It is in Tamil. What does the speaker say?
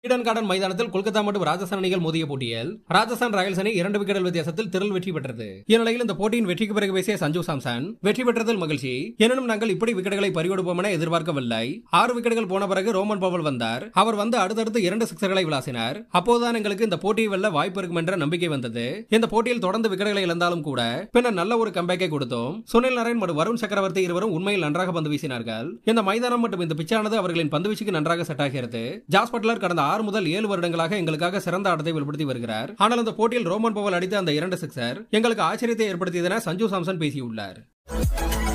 ஈடன் கார்டன் மைதானத்தில் கொல்கத்தா மற்றும் ராஜஸ்தான் அணிகள் மோதிய போட்டியில் ராஜஸ்தான் ராயல்ஸ் அணி இரண்டு விக்கெட் வித்தியாசத்தில் திரள் வெற்றி பெற்றது இந்நிலையில் இந்த போட்டியின் வெற்றிக்கு பிறகு பேசிய சஞ்சு சாம்சன் வெற்றி பெற்றதில் மகிழ்ச்சி எனினும் நாங்கள் இப்படி விக்கெட்டுகளை பறிகொடுப்போம் என எதிர்பார்க்கவில்லை ஆறு விக்கெட்டுகள் போன பிறகு ரோமன் பவல் வந்தார் அவர் வந்து அடுத்தடுத்து இரண்டு சிக்ஸர்களை விளாசினார் அப்போதுதான் எங்களுக்கு இந்த போட்டியை வெல்ல வாய்ப்பு இருக்கும் என்ற நம்பிக்கை வந்தது இந்த போட்டியில் தொடர்ந்து விக்கெட்டுகளை இழந்தாலும் கூட பின்னர் நல்ல ஒரு கம்பேக்கை கொடுத்தோம் சுனில் நரேன் மற்றும் வருண் சக்கரவர்த்தி இருவரும் உண்மையில் நன்றாக பந்து வீசினார்கள் இந்த மைதானம் மற்றும் இந்த பிச்சானது அவர்களின் பந்து வீச்சுக்கு நன்றாக செட் ஆகிறது ஜாஸ் பட்லர் கடந்த ஆறு முதல் ஏழு வருடங்களாக எங்களுக்காக சிறந்த ஆட்டத்தை வெளிப்படுத்தி வருகிறார் ஆனால் அந்த போட்டியில் ரோமன் பவல் அடித்த அந்த இரண்டு சிக்ஸர் எங்களுக்கு ஆச்சரியத்தை ஏற்படுத்தியதென சஞ்சு சாம்சன் பேசியுள்ளார்